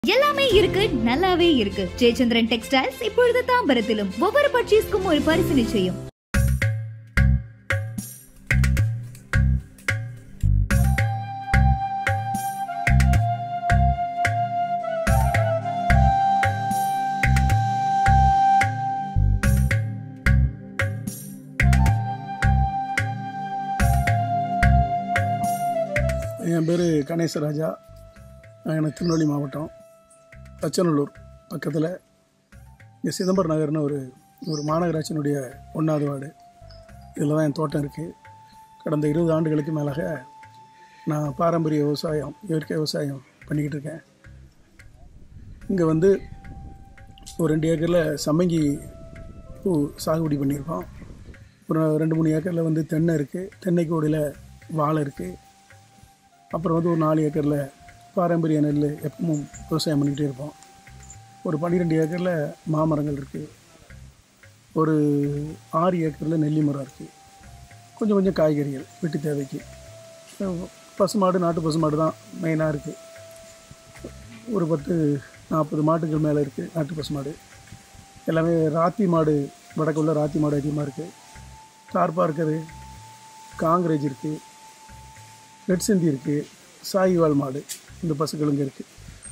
எல்லாமே இருக்கு நல்லாவே இருக்கு ஜெயச்சந்திரன் டெக்ஸ்டைல்ஸ் இப்பொழுது தாம்பரத்திலும் ஒவ்வொரு பர்ச்சேஸ்க்கும் ஒரு பரிசு நிச்சயம் என் பேர் கணேசராஜா நான் எனக்கு திருநெல்வேலி மாவட்டம் தச்சநல்லூர் பக்கத்தில் இங்கே சிதம்பரம் நகர்னு ஒரு ஒரு மாநகராட்சியினுடைய ஒன்றாவது வார்டு இதில் தான் என் தோட்டம் இருக்குது கடந்த இருபது ஆண்டுகளுக்கு மேலாக நான் பாரம்பரிய விவசாயம் இயற்கை விவசாயம் பண்ணிக்கிட்டு இருக்கேன் இங்கே வந்து ஒரு ரெண்டு ஏக்கரில் சம்மங்கி பூ சாகுபடி பண்ணியிருக்கோம் ஒரு ரெண்டு மூணு ஏக்கரில் வந்து தென்னை இருக்குது தென்னைக்கு ஓடையில் வாழை இருக்குது அப்புறம் வந்து ஒரு நாலு ஏக்கரில் பாரம்பரிய நெல் எப்பவும் விவசாயம் பண்ணிக்கிட்டே இருப்போம் ஒரு பன்னிரெண்டு ஏக்கரில் மாமரங்கள் இருக்குது ஒரு ஆறு ஏக்கரில் நெல்லி மரம் இருக்குது கொஞ்சம் கொஞ்சம் காய்கறிகள் வீட்டு தேவைக்கு அஹ் பசுமாடு நாட்டு பசுமாடு தான் மெயினாக இருக்குது ஒரு பத்து நாற்பது மாட்டுகள் மேலே இருக்குது நாட்டு பசுமாடு எல்லாமே ராத்தி மாடு வடக்குள்ள ராத்தி மாடு அதிகமாக இருக்குது தார்பார்க்கரு காங்கிரேஜ் இருக்குது ரெட் சிந்தி இருக்குது சாயிவால் மாடு இந்த பசுக்களுங்க இருக்குது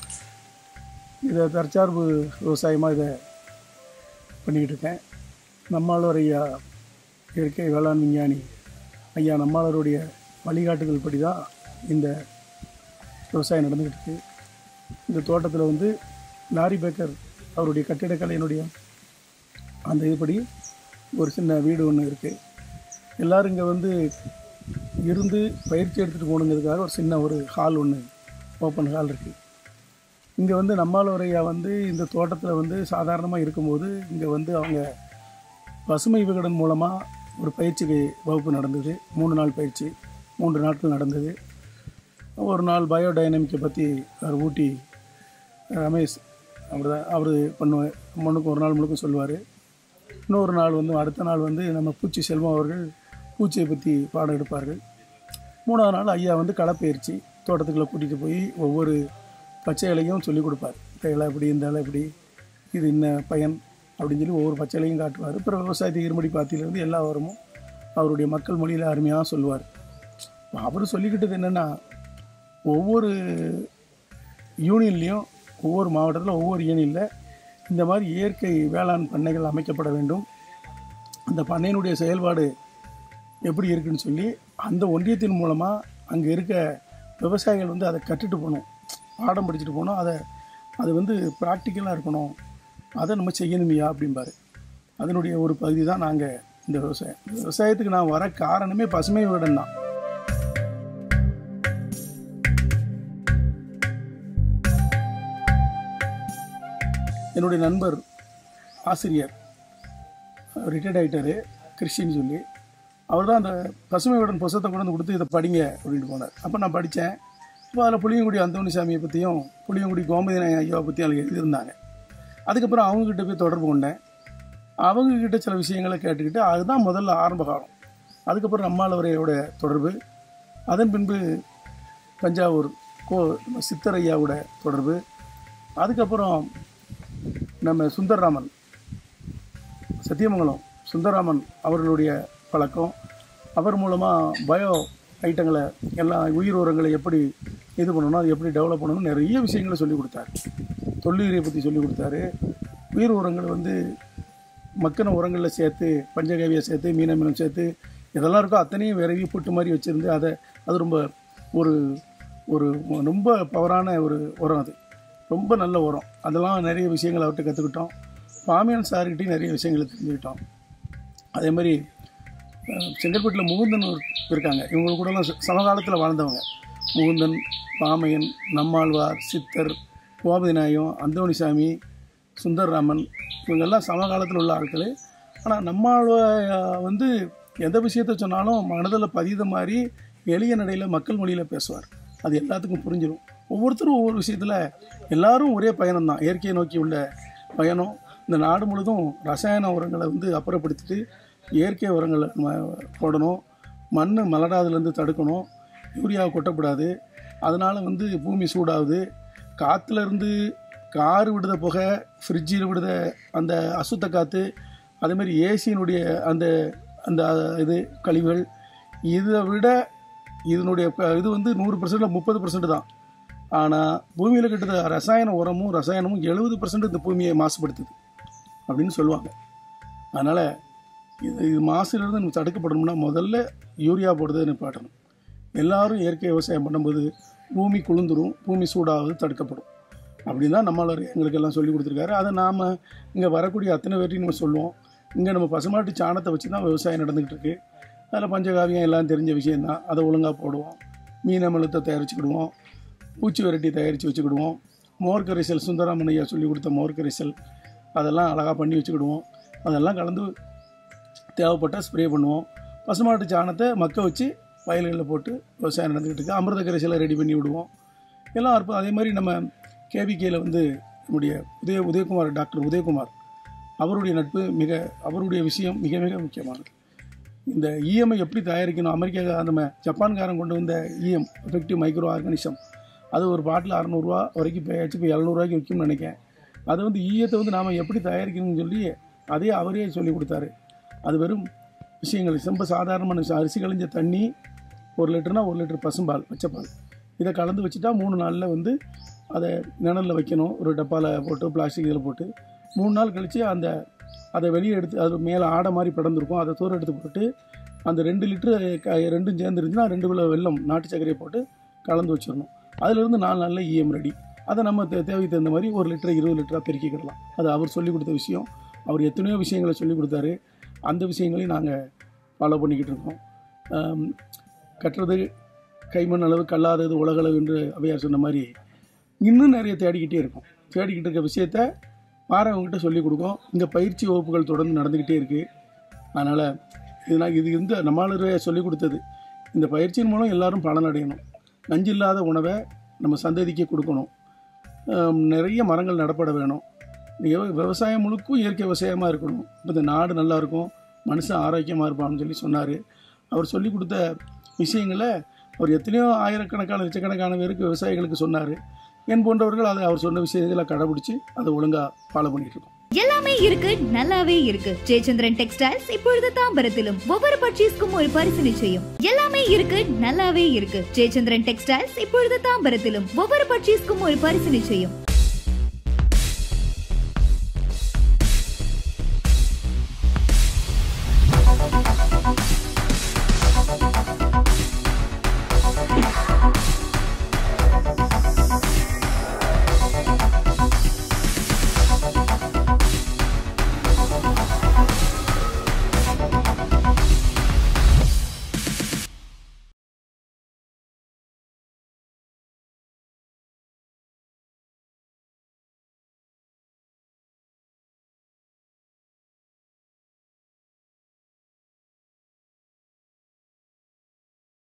இதை தற்சார்பு விவசாயமாக இதை பண்ணிக்கிட்டு இருக்கேன் நம்மாழ்வார் ஐயா இயற்கை வேளாண் விஞ்ஞானி ஐயா நம்மாளருடைய வழிகாட்டுதல் படி தான் இந்த விவசாயம் நடந்துக்கிட்டு இருக்கு இந்த தோட்டத்தில் வந்து லாரி பேக்கர் அவருடைய கட்டிடக்கலையினுடைய அந்த இதுபடி ஒரு சின்ன வீடு ஒன்று இருக்குது எல்லோரும் இங்கே வந்து இருந்து பயிற்சி எடுத்துகிட்டு போகணுங்கிறதுக்காக ஒரு சின்ன ஒரு ஹால் ஒன்று ஓப்பன் ஹால் இருக்குது இங்கே வந்து நம்மாழ்வாரையா வந்து இந்த தோட்டத்தில் வந்து சாதாரணமாக இருக்கும்போது இங்கே வந்து அவங்க பசுமை விகடன் மூலமாக ஒரு பயிற்சிக்கு வகுப்பு நடந்தது மூணு நாள் பயிற்சி மூன்று நாட்கள் நடந்தது ஒரு நாள் பயோடைனமிக்கை பற்றி அவர் ஊட்டி ரமேஷ் அவர் தான் அவர் பண்ணுவார் முன்னுக்கு ஒரு நாள் முழுக்க சொல்லுவார் இன்னொரு நாள் வந்து அடுத்த நாள் வந்து நம்ம பூச்சி செல்வம் அவர்கள் பூச்சியை பற்றி பாடம் எடுப்பார்கள் மூணாவது நாள் ஐயா வந்து களப்பயிற்சி தோட்டத்துக்குள்ளே கூட்டிகிட்டு போய் ஒவ்வொரு பச்சை இலையும் சொல்லிக் கொடுப்பார் இந்த இலை இப்படி இந்த இலை இப்படி இது என்ன பயன் அப்படின்னு சொல்லி ஒவ்வொரு பச்சை இலையும் காட்டுவார் அப்புறம் விவசாயத்தை இருமடி பாத்தியிலேருந்து எல்லா வாரமும் அவருடைய மக்கள் மொழியில் அருமையாக சொல்லுவார் அவர் சொல்லிக்கிட்டது என்னென்னா ஒவ்வொரு யூனியன்லேயும் ஒவ்வொரு மாவட்டத்தில் ஒவ்வொரு யூனியனில் இந்த மாதிரி இயற்கை வேளாண் பண்ணைகள் அமைக்கப்பட வேண்டும் அந்த பண்ணையினுடைய செயல்பாடு எப்படி இருக்குன்னு சொல்லி அந்த ஒன்றியத்தின் மூலமாக அங்கே இருக்க விவசாயிகள் வந்து அதை கற்றுட்டு போகணும் பாடம் படிச்சுட்டு போகணும் அதை அது வந்து ப்ராக்டிக்கலாக இருக்கணும் அதை நம்ம செய்யணுமையா அப்படிம்பாரு அதனுடைய ஒரு பகுதி தான் நாங்கள் இந்த விவசாயம் இந்த விவசாயத்துக்கு நான் வர காரணமே பசுமை வீடன் தான் என்னுடைய நண்பர் ஆசிரியர் ரிட்டையர்ட் ஆகிட்டார் கிறிஸ்டின்னு சொல்லி அவர் தான் அந்த பசுமை வீடன் புத்தகத்தை கொண்டு வந்து கொடுத்து இதை படிங்க அப்படின்ட்டு போனார் அப்போ நான் படித்தேன் இப்போ அதில் புளியங்குடி அந்தோணி சாமியை பற்றியும் புளியங்குடி கோமதி நாயகம் ஐயாவை பற்றியும் அதில் எழுதியிருந்தாங்க அதுக்கப்புறம் அவங்கக்கிட்ட போய் தொடர்பு கொண்டேன் அவங்கக்கிட்ட சில விஷயங்களை கேட்டுக்கிட்டு அதுதான் முதல்ல ஆரம்ப காலம் அதுக்கப்புறம் நம்மாளவரையோட தொடர்பு அதன் பின்பு தஞ்சாவூர் கோ சித்தர் ஐயாவோட தொடர்பு அதுக்கப்புறம் நம்ம சுந்தர்ராமன் சத்தியமங்கலம் சுந்தரராமன் அவர்களுடைய பழக்கம் அவர் மூலமாக பயோ ஐட்டங்களை எல்லாம் உயிர் உரங்களை எப்படி இது பண்ணணும் அது எப்படி டெவலப் பண்ணணும் நிறைய விஷயங்களை சொல்லிக் கொடுத்தாரு தொல்லுயிரை பற்றி சொல்லிக் கொடுத்தாரு உயிர் உரங்கள் வந்து மக்கின உரங்களில் சேர்த்து பஞ்சகவியை சேர்த்து மீன மீனம் சேர்த்து இதெல்லாம் இருக்கோ அத்தனையும் விரவி புட்டு மாதிரி வச்சுருந்து அதை அது ரொம்ப ஒரு ஒரு ரொம்ப பவரான ஒரு உரம் அது ரொம்ப நல்ல உரம் அதெல்லாம் நிறைய விஷயங்கள் அவர்கிட்ட கற்றுக்கிட்டோம் பாமியான் சார்கிட்டையும் நிறைய விஷயங்களை தெரிஞ்சுக்கிட்டோம் அதே மாதிரி அஹ், செங்கல்பட்டில் முகுந்தன் ஒரு இருக்காங்க இவங்க கூடலாம் ச- சமகாலத்தில் வாழ்ந்தவங்க முகுந்தன் பாமையன் நம்மாழ்வார் சித்தர் கோபதிநாயகம் அந்தோணிசாமி சுந்தர்ராமன் இவங்கெல்லாம் சமகாலத்தில் உள்ள ஆட்கள் ஆனால் நம்மாழ்வார் வந்து எந்த விஷயத்த சொன்னாலும் மனதில் பதித மாதிரி எளிய நடையில் மக்கள் மொழியில் பேசுவார் அது எல்லாத்துக்கும் புரிஞ்சிடும் ஒவ்வொருத்தரும் ஒவ்வொரு விஷயத்தில் எல்லாரும் ஒரே பயணம் தான் இயற்கையை நோக்கி உள்ள பயணம் இந்த நாடு முழுதும் ரசாயன உரங்களை வந்து அப்புறப்படுத்திட்டு இயற்கை உரங்களை நம்ம போடணும் மண் மலடாதுலேருந்து தடுக்கணும் யூரியாவை கொட்டக்கூடாது அதனால் வந்து பூமி சூடாகுது காற்றுல இருந்து கார் விடுத புகை ஃப்ரிட்ஜில் விடுத அந்த அசுத்த காற்று அதே மாதிரி ஏசியினுடைய அந்த அந்த இது கழிவுகள் இதை விட இதனுடைய ப- இது வந்து நூறு பர்சன்டில் முப்பது பர்சன்ட் தான் ஆனால் பூமியில் கிட்ட ரசாயன உரமும் ரசாயனமும் எழுபது பர்சன்ட் இந்த பூமியை மாசுபடுத்துது அப்படின்னு சொல்லுவாங்க அதனால் இது இது மாசுலேருந்து நம்ம தடுக்கப்படணும்னா முதல்ல யூரியா போடுறதை நிப்பாட்டணும் எல்லாரும் இயற்கை விவசாயம் பண்ணும்போது பூமி குளிந்துரும் பூமி சூடாவது தடுக்கப்படும் அப்படின்னு தான் நம்மளவர் எங்களுக்கு எல்லாம் சொல்லி கொடுத்துருக்காரு அதை நாம் இங்கே வரக்கூடிய அத்தனை பேர்ட்டையும் நம்ம சொல்லுவோம் இங்கே நம்ம பசுமாட்டு சாணத்தை வச்சு தான் விவசாயம் நடந்துக்கிட்டு இருக்கு அதில் பஞ்சகாவியம் எல்லாம் தெரிஞ்ச விஷயந்தான் அதை ஒழுங்காக போடுவோம் மீன் அமிலத்தை தயாரிச்சுக்கிடுவோம் பூச்சி விரட்டி தயாரித்து வச்சுக்கிடுவோம் மோர் கரைசல் சுந்தராமன் ஐயா சொல்லி கொடுத்த மோர் கரைசல் அதெல்லாம் அழகாக பண்ணி வச்சுக்கிடுவோம் அதெல்லாம் கலந்து தேவைப்பட்டால் ஸ்ப்ரே பண்ணுவோம் பசுமாட்டு சாணத்தை மக்க வச்சு வயல்களில் போட்டு விவசாயம் நடந்துக்கிட்டு இருக்கு அமிர்த கரைசலை ரெடி பண்ணி விடுவோம் எல்லாம் அற்புதம் அதே மாதிரி நம்ம கேவிகேயில் வந்து நம்முடைய உதய உதயகுமார் டாக்டர் உதயகுமார் அவருடைய நட்பு மிக அவருடைய விஷயம் மிக மிக முக்கியமானது இந்த இஎம்ஐ எப்படி தயாரிக்கணும் அமெரிக்கா நம்ம ஜப்பான்காரன் கொண்டு வந்த இஎம் எஃபெக்டிவ் மைக்ரோ ஆர்கானிசம் அது ஒரு பாட்டில் அறநூறுவா வரைக்கும் போயாச்சு இப்போ எழுநூறுவாய்க்கு விற்கும்னு நினைக்கிறேன் அதை வந்து ஈயத்தை வந்து நாம் எப்படி தயாரிக்கணும்னு சொல்லி அதே அவரே சொல்லி கொடுத்தாரு அது வெறும் விஷயங்கள் ரொம்ப சாதாரணமான விஷயம் அரிசி கழிஞ்ச தண்ணி ஒரு லிட்டர்னா ஒரு லிட்டர் பசும்பால் பச்சைப்பால் இதை கலந்து வச்சுட்டா மூணு நாளில் வந்து அதை நிழலில் வைக்கணும் ஒரு டப்பாவில் போட்டு பிளாஸ்டிக் இதில் போட்டு மூணு நாள் கழித்து அந்த அதை வெளியே எடுத்து அது மேலே ஆடை மாதிரி படர்ந்துருக்கும் அதை தூர எடுத்து போட்டு அந்த ரெண்டு லிட்டரு க- ரெண்டும் சேர்ந்து இருந்துச்சுன்னா ரெண்டு கிலோ வெல்லம் நாட்டு சர்க்கரையை போட்டு கலந்து வச்சிடணும் அதிலிருந்து நாலு நாளில் இஎம் ரெடி அதை நம்ம தே- தேவைக்கு தகுந்த மாதிரி ஒரு லிட்டர் இருபது லிட்டராக பெருக்கிக்கிடலாம் அது அவர் சொல்லி கொடுத்த விஷயம் அவர் எத்தனையோ விஷயங்களை சொல்லி கொடுத்தாரு அந்த விஷயங்களையும் நாங்கள் ஃபாலோ பண்ணிக்கிட்டு இருக்கோம் ஆம், கட்டுறது கைமண் அளவு கல்லாதது உலகளவு என்று அவையார் சொன்ன மாதிரி இன்னும் நிறைய தேடிக்கிட்டே இருக்கும் தேடிக்கிட்டு இருக்க விஷயத்த மாறவங்ககிட்ட சொல்லிக் கொடுக்கும் இந்த பயிற்சி வகுப்புகள் தொடர்ந்து நடந்துக்கிட்டே இருக்குது அதனால் இது நான் இது இந்த நம்மளாலே சொல்லிக் கொடுத்தது இந்த பயிற்சியின் மூலம் எல்லாரும் பலனடையணும் நஞ்சு இல்லாத உணவை நம்ம சந்ததிக்கு கொடுக்கணும் ஆம், நிறைய மரங்கள் நடப்பட வேணும் விவ- விவசாயம் முழுக்கும் இயற்கை விவசாயமாக இருக்கணும் இப்போ இந்த நாடு நல்லா இருக்கும் மனுஷன் ஆரோக்கியமாக இருப்பான்னு சொல்லி சொன்னார் அவர் சொல்லி கொடுத்த விஷயங்களை அவர் எத்தனையோ ஆயிரக்கணக்கான லட்சக்கணக்கான பேருக்கு விவசாயிகளுக்கு சொன்னார் என் போன்றவர்கள் அதை அவர் சொன்ன விஷயங்களை கடைபிடிச்சி அதை ஒழுங்காக ஃபாலோ பண்ணிட்டு இருக்கோம் எல்லாமே இருக்கு நல்லாவே இருக்கு ஜெயச்சந்திரன் டெக்ஸ்டைல்ஸ் இப்பொழுது தாம்பரத்திலும் ஒவ்வொரு பர்ச்சேஸ்க்கும் ஒரு பரிசு நிச்சயம் எல்லாமே இருக்கு நல்லாவே இருக்கு ஜெயச்சந்திரன் டெக்ஸ்டைல்ஸ் இப்பொழுது தாம்பரத்திலும் ஒவ்வொரு பர்ச்சேஸ்க்கும் ஒரு பரிசு நிச்சயம்